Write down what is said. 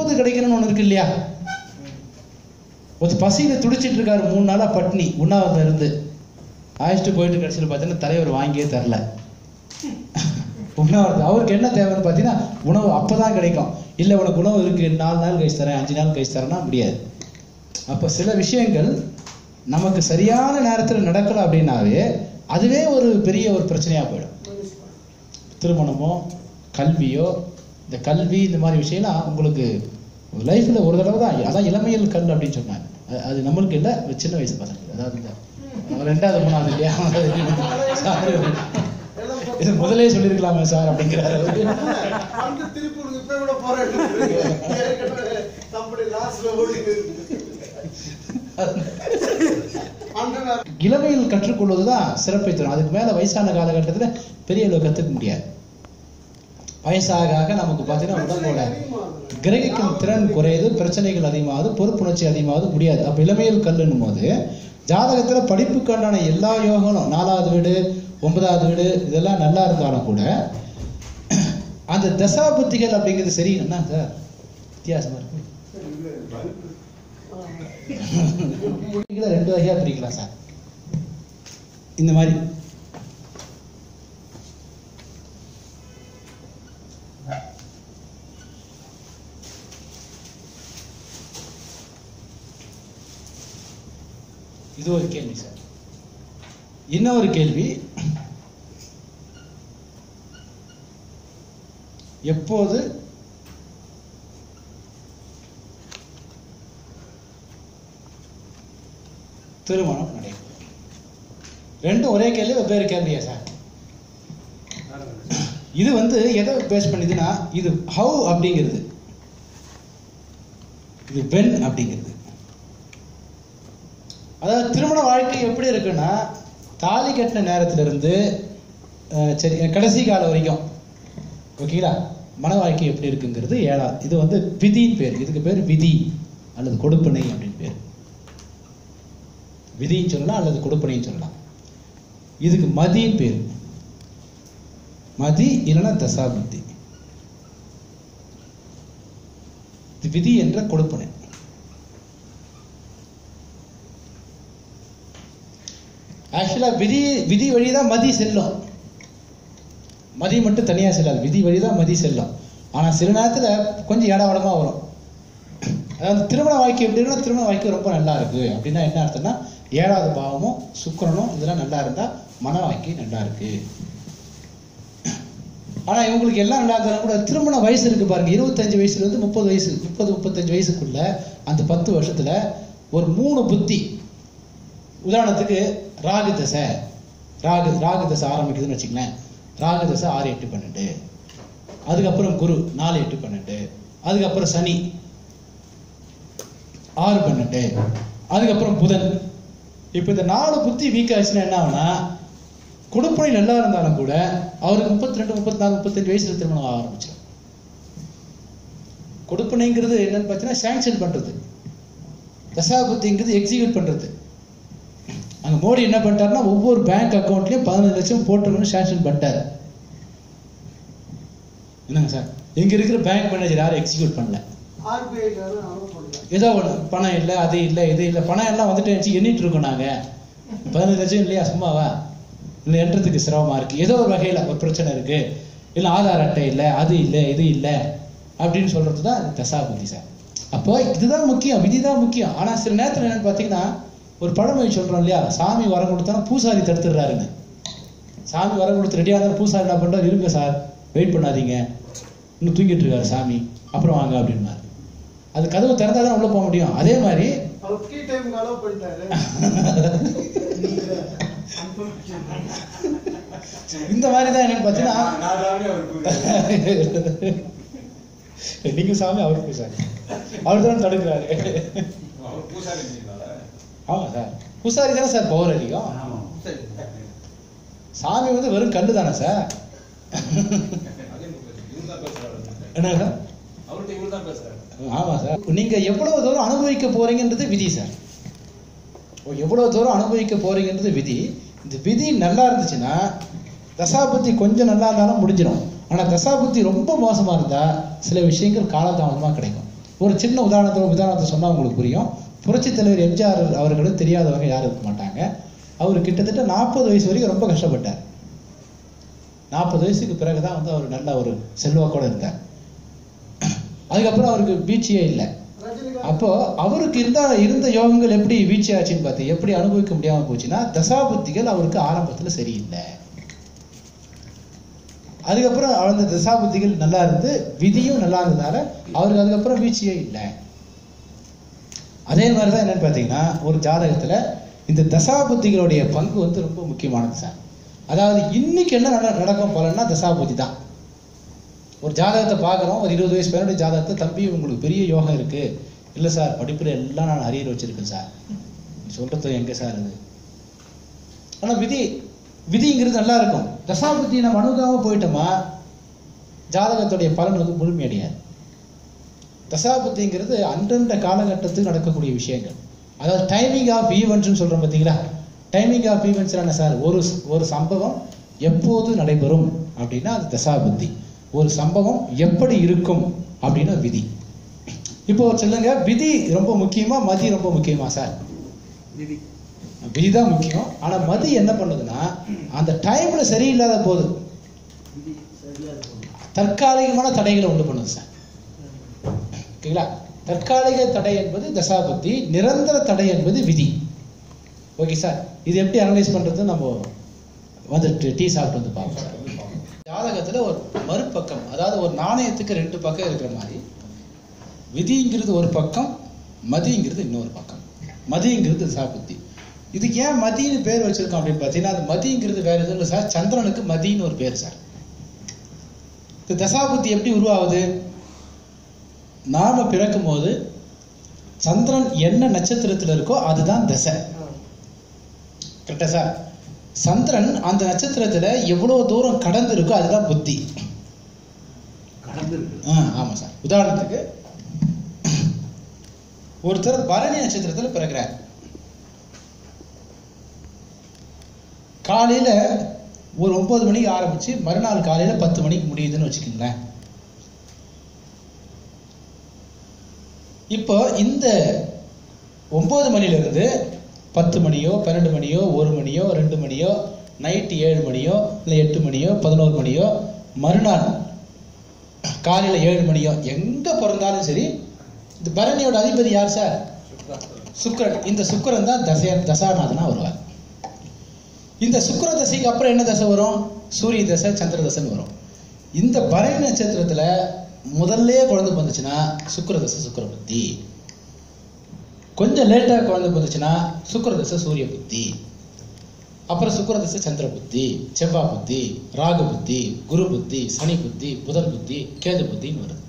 எப்போது கிடைக்கணும்னு ஒன்று இருக்கு இல்லையா ஒரு பசியில துடிச்சிட்டு இருக்காரு மூணு நாளா பட்னி உண்ணாவிரதம் இருந்து அழைச்சிட்டு போயிட்டு கடைசியில் பார்த்தீங்கன்னா தலைவர் வாங்கியே தரல உண்ணாவிரதம் அவருக்கு என்ன தேவைன்னு பார்த்தீங்கன்னா உணவு அப்பதான் கிடைக்கும் இல்லை உனக்கு உணவு இருக்கு நாலு நாள் கழிச்சு தரேன் அஞ்சு நாள் கழிச்சு தரேன்னா முடியாது அப்போ சில விஷயங்கள் நமக்கு சரியான நேரத்தில் நடக்கல அப்படின்னாவே அதுவே ஒரு பெரிய ஒரு பிரச்சனையா போயிடும் திருமணமோ கல்வியோ இந்த கல்வி இந்த மாதிரி விஷயம்லாம் உங்களுக்கு லைஃப்ல ஒரு தடவை தான் அதான் இளமையில் கல் அப்படின்னு சொன்னாங்க அது- அது நம்மளுக்கு இல்லை ஒரு சின்ன வயசு பசங்க அதாவது இந்த ரெண்டாவது மூணாவது இல்லையா சார் இது முதலே சொல்லியிருக்கலாமே சார் அப்படிங்கிறாரு அவரு. வந்து திருப்பி உனக்கு இப்ப கூட போறேன் ஏற்கனவே company loss-ல ஓடிட்டு இருக்கு. அந்த நேரம் இளமையில் கற்றுக்கொள்வதுதான் சிறப்பை தரும் அதுக்கு மேல வயசான காலகட்டத்துல பெரிய அளவு கத்துக்க முடியாது வயசாக ஆக நமக்கு பார்த்தீங்கன்னா உடம்போட கிரகிக்கும் திறன் குறையுது பிரச்சனைகள் அதிகமாகுது பொறுப்புணர்ச்சி அதிகமாகுது முடியாது அப்ப இளமையில் கல்லுன்னும் போது ஜாதகத்துல படிப்புக்கான எல்லா யோகங்களும் நாலாவது வீடு ஒன்பதாவது வீடு இதெல்லாம் நல்லா இருந்தாலும் கூட அந்த தசா புத்திகள் அப்படிங்கிறது சரி என்ன சார் வித்தியாசமா இருக்கு இதுல ரெண்டு வகையா பிரிக்கலாம் சார் இந்த மாதிரி இது ஒரு கேள்வி சார் இன்னொரு கேள்வி எப்போது திருமணம் நடைபெறும் ரெண்டும் ஒரே கேள்வி வெவ்வேறு கேள்வியா சார் இது வந்து எதை பேஸ் பண்ணுதுன்னா இது ஹவு அப்படிங்கிறது இது வென் அப்படிங்கிறது அதாவது திருமண வாழ்க்கை எப்படி இருக்குன்னா தாலி கட்டின நேரத்துல இருந்து அஹ், சரி கடைசி காலம் வரைக்கும் ஓகேங்களா மன வாழ்க்கை எப்படி இருக்குங்கிறது ஏழாவது இது வந்து விதின்னு பேர் இதுக்கு பேர் விதி அல்லது கொடுப்பனை அப்படின்னு பேர் விதின்னு சொல்லலாம் அல்லது கொடுப்பனைன்னு சொல்லலாம் இதுக்கு மதின்னு பேர் மதி இல்லைன்னா தசாபுத்தி இது விதி என்ற கொடுப்பனை ஆக்சுவலா விதி விதி வழிதான் மதி செல்லும் மதி மட்டும் தனியா செல்லாது விதி வழிதான் மதி செல்லும் ஆனா சில நேரத்துல கொஞ்சம் இடவடமா வரும் அதாவது திருமண வாழ்க்கை எப்படி இருக்குன்னா திருமண வாழ்க்கை ரொம்ப நல்லா இருக்கு அப்படின்னா என்ன அர்த்தம்னா ஏழாவது பாவமும் சுக்கிரனும் இதெல்லாம் நல்லா இருந்தா மன வாழ்க்கை நல்லா இருக்கு ஆனா இவங்களுக்கு எல்லாம் நல்லா இருந்தாலும் கூட திருமண வயசு இருக்கு பாருங்க இருபத்தஞ்சு வயசுல இருந்து முப்பது வயசு முப்பது முப்பத்தஞ்சு வயசுக்குள்ள அந்த பத்து வருஷத்துல ஒரு மூணு புத்தி உதாரணத்துக்கு ராகு தசை ராகு ராகு தசை ஆரம்பிக்குதுன்னு வச்சுங்களேன் ராகு தசை ஆறு எட்டு பன்னெண்டு அதுக்கப்புறம் குரு நாலு எட்டு பன்னெண்டு அதுக்கப்புறம் சனி ஆறு பன்னெண்டு அதுக்கப்புறம் புதன் இப்போ இந்த நாலு புத்தி வீக் ஆச்சுன்னா என்ன ஆகும்னா கொடுப்பனை நல்லா இருந்தாலும் கூட அவருக்கு முப்பத்தி ரெண்டு முப்பத்தி நாலு முப்பத்தஞ்சு வயசுல திருமணம் ஆக ஆரம்பிச்சிடும் கொடுப்பனைங்கிறது என்னன்னு பார்த்தீங்கன்னா சாங்ஷன் பண்றது தசாபுத்திங்கிறது எக்ஸிக்யூட் பண்றது அங்க மோடி என்ன பண்ணிட்டாருன்னா ஒவ்வொரு பேங்க் அக்கௌண்ட்லயும் பதினஞ்சு லட்சம் போட்டுருன்னு சாங்ஷன் பண்ணிட்டாரு என்னங்க சார் இங்க இருக்கிற பேங்க் மேனேஜர் யாரும் எக்ஸிக்யூட் பண்ணல RBI காரன் allow பண்றாங்க. ஏதோ ஒண்ணு பணம் இல்லை அது இல்லை இது இல்லை பணம் எல்லாம் வந்துட்டு இருந்துச்சு எண்ணிட்டு இருக்கோம் நாங்க பதினஞ்சு லட்சம் இல்லையா சும்மாவா இல்லை எண்றதுக்கு சிரமமா இருக்கு ஏதோ ஒரு வகையில ஒரு பிரச்சனை இருக்கு இல்லை ஆதார் அட்டை இல்லை அது இல்லை இது இல்லை அப்படின்னு சொல்றது தான் தசாபுத்தி சார் அப்போ இதுதான் முக்கியம் விதிதான் முக்கியம் ஆனா சில நேரத்துல என்னன்னு பார்த்தீங்கன்னா ஒரு பழமொழி சொல்றோம் இல்லையா சாமி வரம் கொடுத்தாலும் பூசாரி தடுத்துடுறாருன்னு சாமி வரம் கொடுத்து ரெடியாக இருந்தாலும் பூசாரி என்ன பண்றாரு இருங்க சார் வெயிட் பண்ணாதீங்க இன்னும் தூங்கிட்டு இருக்காரு சாமி அப்புறம் வாங்க அப்படின்னாரு அது கதவு திறந்தா தான் உள்ள போக முடியும் அதே மாதிரி அவர் key time க்கு allow பண்ணிட்டாரு. இந்த மாதிரி தான் என்னன்னு பார்த்தீங்கன்னா நான் சாமி அவர் கூப்பிடுறாரு. நீங்க சாமி அவர் பூசாரி அவர் தான் தடுக்கிறாரு அவர் பூசாரி இருந்தீங்களா? ஆமா சார் பூசாரி தானே சார் பவர் அதிகம் சரி. சாமி வந்து வெறும் கல்லு தானே சார் அதே இவர் தான் பேசுறாரு. என்ன சார் அவர்கிட்ட இவர் தான் பேசுறாரு ஆமா சார் நீங்க எவ்வளவு தூரம் அனுபவிக்க போறீங்கன்றது விதி சார் ஓ, எவ்வளவு தூரம் அனுபவிக்க போறீங்கன்றது விதி இந்த விதி நல்லா இருந்துச்சுன்னா தசாபுத்தி கொஞ்சம் நல்லா இருந்தாலும் முடிஞ்சிடும் ஆனா தசாபுத்தி ரொம்ப மோசமா இருந்தா சில விஷயங்கள் காலதாமதமா கிடைக்கும் ஒரு சின்ன உதாரணத்தை உதாரணத்தை சொன்னா உங்களுக்கு புரியும் புரட்சித் தலைவர் எம்ஜிஆர் அவர்களும் தெரியாதவங்க யாரும் இருக்க மாட்டாங்க அவர் கிட்டத்தட்ட நாற்பது வயசு வரைக்கும் ரொம்ப கஷ்டப்பட்டார் நாற்பது வயசுக்கு பிறகுதான் வந்து அவர் நல்ல ஒரு செல்வாக்கோட இருந்தார் அதுக்கப்புறம் அவருக்கு வீழ்ச்சியே இல்லை ரஜினிகாந்த் அப்போ அவருக்கு இருந்த இருந்த யோகங்கள் எப்படி வீழ்ச்சி ஆச்சுன்னு பார்த்து எப்படி அனுபவிக்க முடியாம போச்சுன்னா தசாபுத்திகள் அவருக்கு ஆரம்பத்துல சரியில்லை அதுக்கப்புறம் அந்த தசாபுத்திகள் நல்லா இருந்து விதியும் நல்லா இருந்ததால அவருக்கு அதுக்கப்புறம் வீழ்ச்சியே இல்லை அதே மாதிரிதான் என்னன்னு பார்த்தீங்கன்னா ஒரு ஜாதகத்துல இந்த தசாபுத்திகளுடைய பங்கு வந்து ரொம்ப முக்கியமானது சார் அதாவது இன்னைக்கு என்ன நட- நடக்கும் பலன்னா தசாபுத்தி தான் ஒரு ஜாதகத்தை பார்க்குறோம் ஒரு இருபது வயசு பேருடைய ஜாதகத்தை தம்பி உங்களுக்கு பெரிய யோகம் இருக்கு இல்லை சார் படிப்பில் எல்லாம் நான் அரியர் வச்சிருக்கேன் சார் நீ சொல்றது எங்க சார் இது ஆனா விதி விதிங்கிறது நல்லா இருக்கும் தசாபுத்தி நம்ம அணுகாம போயிட்டோமா ஜாதகத்துடைய பலன் வந்து முழுமையடையாது தசாபுத்திங்கிறது அந்தந்த காலகட்டத்துக்கு நடக்கக்கூடிய விஷயங்கள் அதாவது டைமிங் ஆஃப் ஈவெண்ட்ஸ்னு சொல்றோம் பார்த்தீங்களா டைமிங் ஆஃப் ஈவெண்ட்ஸ் என்ன சார் ஒரு ஒரு சம்பவம் எப்போது நடைபெறும் அப்படின்னா அது தசாபுத்தி ஒரு சம்பவம் எப்படி இருக்கும் அப்படின்னா விதி இப்போ சொல்லுங்க விதி ரொம்ப முக்கியமா மதி ரொம்ப முக்கியமா சார் விதி விதி தான் முக்கியம் ஆனா மதி என்ன பண்ணுதுன்னா அந்த டைம்ல சரியில்லாத போது விதி சரியா இருக்கும் தற்காலிகமான தடைகளை உண்டு பண்ணுது சார் ஓகேங்களா தற்காலிக தடை என்பது தசாபுத்தி நிரந்தர தடை என்பது விதி ஓகே சார் இது எப்படி அனலைஸ் பண்றது நம்ம வந்துட்டு டீ சாப்பிட்டு வந்து பார்ப்போம் சார் ஜாதகத்துல ஒரு மறுபக்கம் அதாவது ஒரு நாணயத்துக்கு ரெண்டு பக்கம் இருக்கிற மாதிரி விதிங்கிறது ஒரு பக்கம் மதிங்கிறது இன்னொரு பக்கம் மதிங்கிறது தசாபுத்தி இதுக்கு ஏன் மதின்னு பேர் வச்சிருக்கோம் அப்படின்னு பார்த்தீங்கன்னா அது மதிங்கிறது வேற எதுவும் இல்லை சார் சந்திரனுக்கு மதின்னு ஒரு பேர் சார் இந்த தசாபுத்தி எப்படி உருவாகுது நாம பிறக்கும் போது சந்திரன் என்ன நட்சத்திரத்துல இருக்கோ அதுதான் தசை கரெக்டா சார் சந்திரன் அந்த நட்சத்திரத்துல எவ்வளவு தூரம் கடந்து இருக்கோ அதுதான் புத்தி கடந்து இருக்கு ஆ, ஆமா சார் உதாரணத்துக்கு ஒருத்தர் பரணி நட்சத்திரத்துல பிறக்கிறார் காலையில ஒரு ஒன்பது மணிக்கு ஆரம்பிச்சு மறுநாள் காலையில பத்து மணிக்கு முடியுதுன்னு வச்சுக்கோங்களேன் இப்போ இந்த ஒன்பது மணில இருந்து பத்து மணியோ பன்னெண்டு மணியோ ஒரு மணியோ ரெண்டு மணியோ நைட்டு ஏழு மணியோ இல்லை எட்டு மணியோ பதினோரு மணியோ மறுநாள் காலையில ஏழு மணியோ எங்க பிறந்தாலும் சரி இந்த பரணியோட அதிபதி யார் சார் சுக்கிரன் இந்த சுக்கிரன் தான் தசை தசாநாதனா வருவார் இந்த சுக்கிர தசைக்கு அப்புறம் என்ன தசை வரும் சூரிய தசை சந்திர தசைன்னு வரும் இந்த பரணி நட்சத்திரத்துல முதல்ல குழந்தை வந்துச்சுன்னா சுக்கிர தசை சுக்கிர புத்தி கொஞ்சம் லேட்டா குழந்தை வந்துச்சுன்னா சுக்கிர தசை சூரிய புத்தி அப்புறம் சுக்கிர தசை சந்திர புத்தி செவ்வாய் புத்தி ராகு புத்தி குரு புத்தி சனி புத்தி புதன் புத்தி கேது புத்தின்னு வருது